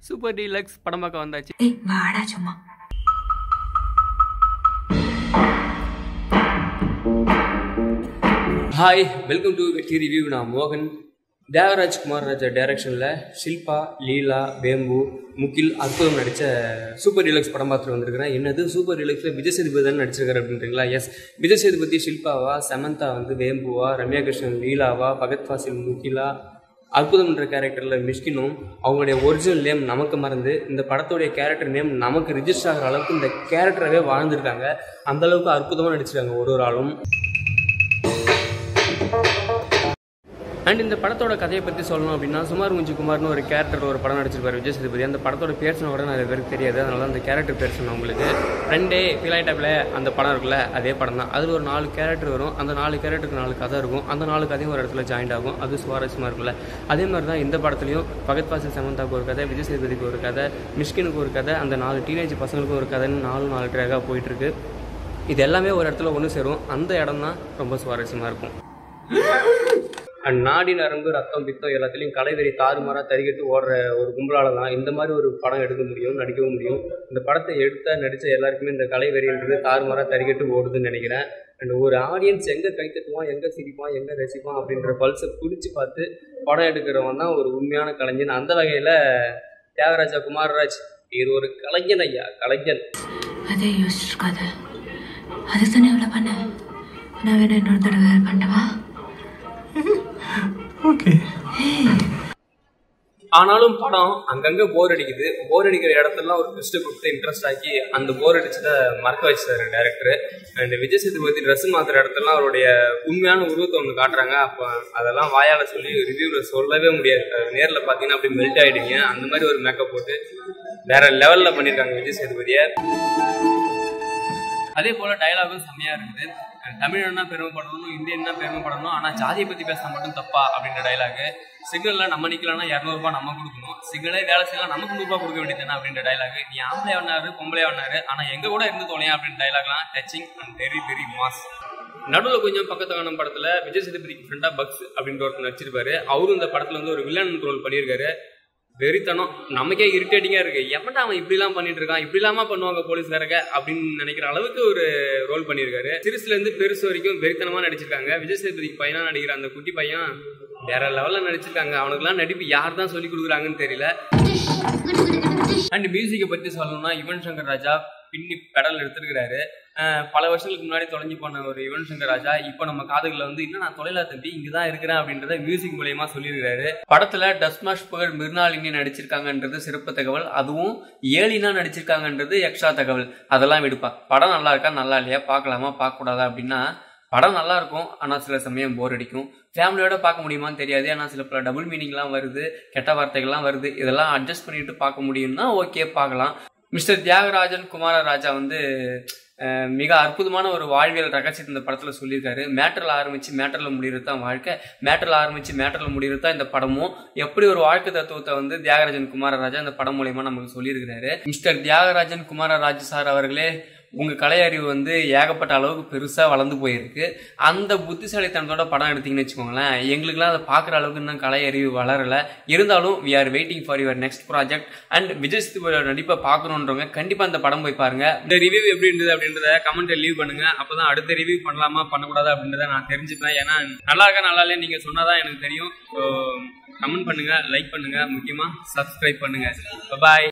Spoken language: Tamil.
சூப்பர் டீலக்ஸ் படம் பார்க்க வந்தாச்சு ஏய் வாடா சும்மா hi welcome to Vetri review நான் மோகன் தேவராஜ் குமார் ராஜா டைரக்ஷனில் ஷில்பா லீலா வேம்பு முகில் அற்புதம் நடித்த சூப்பர் டீலக்ஸ் படம் பார்த்துட்டு வந்திருக்கிறேன் என்னது சூப்பர் டீலக்ஸில் விஜய் சேதுபதி தான் நடிச்சிருக்காரு அப்படின்றீங்களா எஸ் விஜய் சேதுபதி ஷில்பாவா சமந்தா வந்து வேம்புவா ரம்யா கிருஷ்ணன் லீலாவா பகத் ஃபாசில் முகிலா அற்புதம்ன்ற கேரக்டரில் மிஷ்கினும் அவங்களுடைய ஒரிஜினல் நேம் நமக்கு மறந்து இந்த படத்துடைய கேரக்டர் நேம் நமக்கு ரிஜிஸ்டர் ஆகிற அளவுக்கு இந்த கேரக்டராகவே வாழ்ந்திருக்காங்க அந்த அளவுக்கு அற்புதமாக நடிச்சிருக்காங்க ஒரு ஒரு ஆளும் அண்ட் இந்த படத்தோட கதையை பற்றி சொல்லணும் அப்படின்னா சுமார் முஞ்சி குமார்னு ஒரு கேரக்டர் ஒரு படம் நடிச்சிருப்பாரு விஜய் சேதுபதி அந்த படத்தோட பேர் சொன்ன கூட நிறைய பேருக்கு தெரியாது அதனால அந்த கேரக்டர் பேர் சொன்னேன் உங்களுக்கு ஃப்ரெண்டே ஃபீல் ஆகிட்டாப்ல அந்த படம் இருக்குல்ல அதே படம் தான் அதில் ஒரு நாலு கேரக்டர் வரும் அந்த நாலு கேரக்டருக்கு நாலு கதை இருக்கும் அந்த நாலு கதையும் ஒரு இடத்துல ஜாயிண்ட் ஆகும் அது சுவாரஸ்யமாக இருக்குல்ல அதே மாதிரி தான் இந்த படத்துலையும் பகத் பாசில் சமந்தாவுக்கு ஒரு கதை விஜய் சேதுபதிக்கு ஒரு கதை மிஷ்கினுக்கு ஒரு கதை அந்த நாலு டீனேஜ் பசங்களுக்கும் ஒரு கதைன்னு நாலு நாலு ட்ராகாக போயிட்டுருக்கு இது எல்லாமே ஒரு இடத்துல ஒன்று சேரும் அந்த இடம் தான் ரொம்ப சுவாரஸ்யமாக இருக்கும் அண்ட் நாடி நரம்பு ரத்தம் பித்தம் எல்லாத்துலேயும் கலைவெறி தாறுமாறாக தறிக்கட்டு ஓடுற ஒரு கும்பலால் தான் இந்த மாதிரி ஒரு படம் எடுக்க முடியும் நடிக்கவும் முடியும் இந்த படத்தை எடுத்த நடித்த எல்லாருக்குமே இந்த கலைவெறின்றது தாறுமாறாக தறிக்கட்டு ஓடுதுன்னு நினைக்கிறேன் அண்ட் ஒரு ஆடியன்ஸ் எங்கே கைத்தட்டுவான் எங்கே சிரிப்பான் எங்கே ரசிப்பான் அப்படின்ற பல்ஸை பிடிச்சி பார்த்து படம் எடுக்கிறவன் தான் ஒரு உண்மையான கலைஞன் அந்த வகையில் தியாகராஜா குமாரராஜ் இது ஒரு கலைஞன் ஐயா கலைஞன் அதே யோசிச்சிருக்காத அதுக்கு தானே இவ்வளோ பண்ண நான் வேணா இன்னொரு தடவை பண்ணவா ஓகே ஆனாலும் படம் அங்கங்கே போர் அடிக்குது போர் அடிக்கிற இடத்துலலாம் ஒரு ட்விஸ்ட்டை கொடுத்து இன்ட்ரெஸ்ட் ஆக்கி அந்த போர் அடிச்சதை மறக்க வச்சிட்டாரு director and Vijay Sethupathi dress மாத்துற இடத்துலலாம் அவருடைய உண்மையான உருவத்தை ஒன்று காட்டுறாங்க அப்போ அதெல்லாம் வாயால் சொல்லி ரிவ்யூவில் சொல்லவே முடியாது நேரில் பார்த்தீங்கன்னா அப்படியே மெல்ட் ஆகிடுங்க அந்த மாதிரி ஒரு மேக்கப் போட்டு வேற லெவலில் பண்ணியிருக்காங்க விஜய் சேதுபதியை அதே போல் டயலாகும் செம்மையாக இருக்குது தமிழன்னா பெருமைப்படணும் இந்தியன்னா பெருமைப்படணும் ஆனால் ஜாதியை பற்றி பேசினா மட்டும் தப்பா அப்படின்ற டயலாகு சிக்னலில் நம்ம நிற்கலன்னா இரநூறுபா நம்ம கொடுக்கணும் சிக்னலே வேலை செய்யலாம் நமக்கு நூறுபா கொடுக்க வேண்டியதுதானே அப்படின்ற டயலாகு நீ ஆம்பளை ஆனாரு பொம்பளை ஆனாரு ஆனால் எங்கள் கூட இருந்து தொலையா அப்படின்ற டயலாக்லாம் touching and very very mass நடுவில் கொஞ்சம் பக்கத்து காணும் படத்தில் விஜய் சேதுபதிக்கு ஃப்ரெண்டாக பக்ஸ் அப்படின்ற ஒருத்தர் நடிச்சிருப்பாரு அவரும் இந்த படத்தில் வந்து ஒரு வில்லன் ரோல் பண்ணியிருக்காரு வெறித்தனம் நமக்கே இரிட்டேட்டிங்காக இருக்குது எவன்டா அவன் இப்படிலாம் பண்ணிட்டு இருக்கான் இப்படிலாமா பண்ணுவாங்க போலீஸ்காரங்க அப்படின்னு நினைக்கிற அளவுக்கு ஒரு ரோல் பண்ணியிருக்காரு சிறுசுலேருந்து பெருசு வரைக்கும் வெறித்தனமாக நடிச்சிருக்காங்க விஜய் சேதுபதிக்கு பையனாக நடிக்கிற அந்த குட்டி பையன் வேற லெவலில் நடிச்சிருக்காங்க அவனுக்குலாம் நடிப்பு யார் தான் சொல்லி கொடுக்குறாங்கன்னு தெரியல அண்ட் மியூசிக்கை பற்றி சொல்லணும்னா யுவன் சங்கர் ராஜா பின்னி பெடல் எடுத்திருக்கிறாரு அஹ் பல வருஷங்களுக்கு முன்னாடி தொலைஞ்சு போன ஒரு யுவன் சங்கர் ராஜா இப்போ நம்ம காதுகளில் வந்து இன்னும் நான் தொலைலா தம்பி இங்கே தான் இருக்கிறேன் அப்படின்றத மியூசிக் மூலயமா சொல்லியிருக்காரு படத்தில் டஸ்மாஷ் புகழ் மிருனாளினி நடிச்சிருக்காங்கன்றது சிறப்பு தகவல் அதுவும் ஏலினா நடிச்சிருக்காங்கன்றது எக்ஸ்ட்ரா தகவல் அதெல்லாம் விடுப்பா படம் நல்லா இருக்கா நல்லா இல்லையா பார்க்கலாமா பார்க்கக்கூடாதா அப்படின்னா படம் நல்லா இருக்கும் ஆனால் சில சமயம் போர் அடிக்கும் ஃபேமிலியோட பார்க்க முடியுமான்னு தெரியாது ஆனால் சில பல டபுள் மீனிங்லாம் வருது கெட்ட வார்த்தைகள்லாம் வருது இதெல்லாம் அட்ஜஸ்ட் பண்ணிட்டு பார்க்க முடியும்னா ஓகே பார்க்கலாம் மிஸ்டர் தியாகராஜன் குமாரராஜா வந்து அஹ், மிக அற்புதமான ஒரு வாழ்வியல் ரகசியத்தை இந்த படத்தில் சொல்லியிருக்காரு மேட்டரில் ஆரம்பித்து மேட்டரில் முடிகிறது தான் வாழ்க்கை மேட்டரில் ஆரம்பித்து மேட்டரில் முடிகிறது தான் இந்த படமும் எப்படி ஒரு வாழ்க்கை தத்துவத்தை வந்து தியாகராஜன் குமாரராஜா இந்த படம் மூலயமா நமக்கு சொல்லியிருக்கிறாரு மிஸ்டர் தியாகராஜன் குமாரராஜ் சார் அவர்களே உங்கள் கலை அறிவு வந்து ஏகப்பட்ட அளவுக்கு பெருசாக வளர்ந்து போயிருக்கு அந்த புத்திசாலித்தனத்தோட படம் எடுத்தீங்கன்னு வச்சுக்கோங்களேன் எங்களுக்குலாம் அதை பார்க்குற அளவுக்கு இன்னும் கலை அறிவு வளரலை இருந்தாலும் we are waiting for your next project and Vijay சேதுபதியோட நடிப்பை பார்க்கணுன்றவங்க கண்டிப்பாக இந்த படம் போய் பாருங்க இந்த ரிவ்யூ எப்படி இருந்தது அப்படின்றத கமெண்ட்ல லீவ் பண்ணுங்க அப்போ தான் அடுத்த ரிவ்யூ பண்ணலாமா பண்ணக்கூடாது அப்படின்றத நான் தெரிஞ்சுப்பேன் ஏன்னா நல்லா இருக்கா நல்லா இல்லையா நீங்கள் சொன்னாதான் எனக்கு தெரியும் ஸோ கமெண்ட் பண்ணுங்க லைக் பண்ணுங்க முக்கியமாக சப்ஸ்கிரைப் பண்ணுங்க பாய்